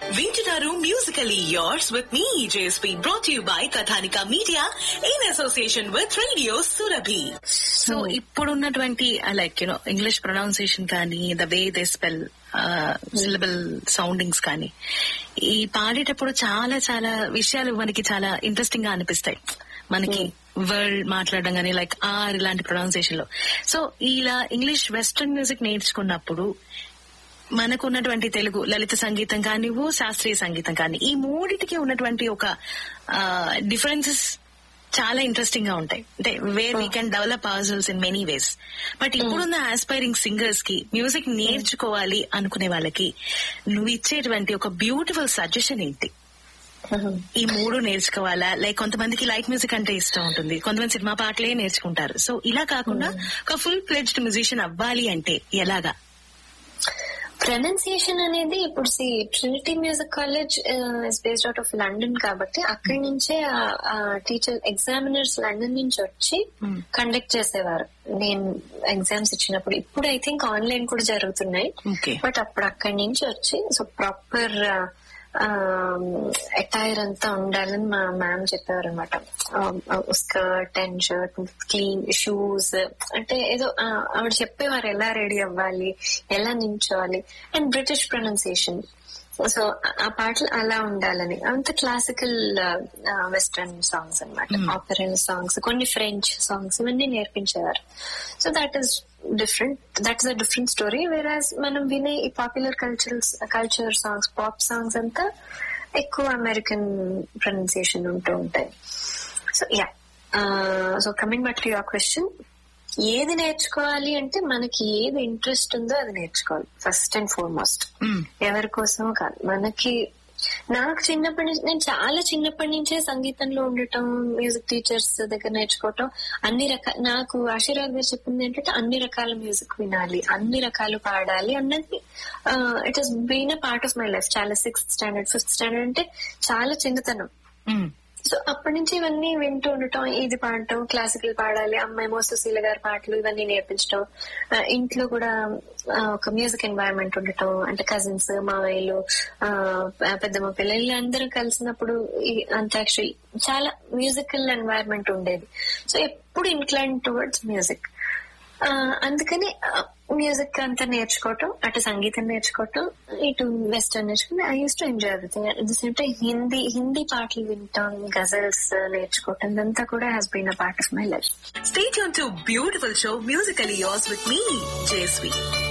వింటున్నారు musically yours with me JSP brought you by Kathanika media in association with radio Surabhi so ఇప్పుడున్నటువంటి like you know English pronunciation కానీ the way they spell syllable soundings కానీ ఈ పాడేటప్పుడు చాలా చాలా విషయాలు మనకి చాలా ఇంట్రెస్టింగ్ గా అనిపిస్తాయి మనకి వర్డ్ మాట్లాడడం కానీ లైక్ ఆర్ ఇలాంటి ప్రొనౌన్సియేషన్ లో సో ఇలా ఇంగ్లీష్ వెస్ట్రన్ మ్యూజిక్ నేర్చుకున్నప్పుడు మనకు ఉన్నటువంటి తెలుగు లలిత సంగీతం కానివ్వు శాస్త్రీయ సంగీతం కానీ ఈ మూడిటికి ఉన్నటువంటి ఒక డిఫరెన్సెస్ చాలా ఇంట్రెస్టింగ్ గా ఉంటాయి అంటే where we can develop our in many ways but ఇప్పుడున్న ఆస్పైరింగ్ సింగర్స్ కి మ్యూజిక్ నేర్చుకోవాలి అనుకునే వాళ్ళకి నువ్వు ఇచ్చేటువంటి ఒక బ్యూటిఫుల్ సజెషన్ ఏంటి ఈ మూడు నేర్చుకోవాలా లైక్ కొంతమందికి లైట్ మ్యూజిక్ అంటే ఇష్టం ఉంటుంది కొంతమంది సినిమా పాటలే నేర్చుకుంటారు సో ఇలా కాకుండా ఒక ఫుల్ ప్లెడ్జ్డ్ మ్యూజిషియన్ అవ్వాలి అంటే ఎలాగా ప్రొనౌన్సియేషన్ అనేది ఇప్పుడు see Trinity music college is based out of London కాబట్టి అక్కడి నుంచే టీచర్ ఎగ్జామినర్స్ లండన్ నుంచి వచ్చి కండక్ట్ చేసేవారు నేను ఎగ్జామ్స్ ఇచ్చినప్పుడు ఇప్పుడు ఐ థింక్ ఆన్లైన్ కూడా జరుగుతున్నాయి ఓకే బట్ అప్పుడు అక్కడి నుంచి వచ్చి సో ప్రాపర్ అటైర్ అంతా ఉండాలని మా మ్యామ్ చెప్పారు అనమాట skirt and shirt clean shoes అంటే ఏదో ఆ, ఆవిడ చెప్పేవారు ఎలా రెడీ అవ్వాలి ఎలా నించోవాలి అండ్ బ్రిటిష్ ప్రొనౌన్సియేషన్ సో ఆ పాటలు అలా ఉండాలని అంత క్లాసికల్ వెస్టర్న్ సాంగ్స్ అనమాట ఆపరల్ సాంగ్స్ కొన్ని ఫ్రెంచ్ సాంగ్స్ ఇవన్నీ నేర్పించేవారు so that is different that is a different story whereas మనం వినే ఈ popular cultural culture songs pop songs అంతా ఎక్కువ అమెరికన్ ప్రొనౌన్సియేషన్ ఉంటూ ఉంటాయి so yeah so coming but to your question ఏది నేర్చుకోవాలి అంటే మనకి ఏది ఇంట్రెస్ట్ ఉందో అది నేర్చుకోవాలి ఫస్ట్ అండ్ ఫార్మోస్ట్ ఎవరి కోసమో కాదు మనకి నాకు చిన్నప్పటి నుంచి నేను చాలా చిన్నప్పటి నుంచే సంగీతంలో ఉండటం మ్యూజిక్ టీచర్స్ దగ్గర నేర్చుకోవటం అన్ని రకాల నాకు ఆశీర్వాద్ గారు చెప్పింది ఏంటంటే అన్ని రకాల మ్యూజిక్ వినాలి అన్ని రకాలు పాడాలి అన్నది it has been a part of my life చాలా సిక్స్త్ స్టాండర్డ్ ఫిఫ్త్ స్టాండర్డ్ అంటే చాలా చిన్నతనం సో అప్పటి నుంచి ఇవన్నీ వింటూ ఉండటం ఇది పాడటం క్లాసికల్ పాడాలి అమ్మాయి మో సుశీల గారి పాటలు ఇవన్నీ నేర్పించడం ఆ, ఇంట్లో కూడా ఆ, ఒక మ్యూజిక్ ఎన్వైరన్మెంట్ ఉండటం అంటే కజిన్స్ మావయ్యలు ఆ, పెద్దమ్మ పిల్లలు అందరూ కలిసినప్పుడు ఈ అంతాక్షరి చాలా మ్యూజికల్ ఎన్వైరన్మెంట్ ఉండేది సో ఎప్పుడు ఇన్క్లైన్ టువర్డ్స్ మ్యూజిక్ అందుకని మ్యూజిక్ అంతా నేర్చుకోవటం అటు సంగీతం నేర్చుకోవటం ఇటు వెస్టర్న్ నేర్చుకుని I use to enjoy everything at the same time Hindi Hindi పాటలు వింటాం గజల్స్ నేర్చుకోవటం ఇదంతా కూడా has been a part of my life Stay tuned to Beautiful Show Musically Yours with me, Jayasvi.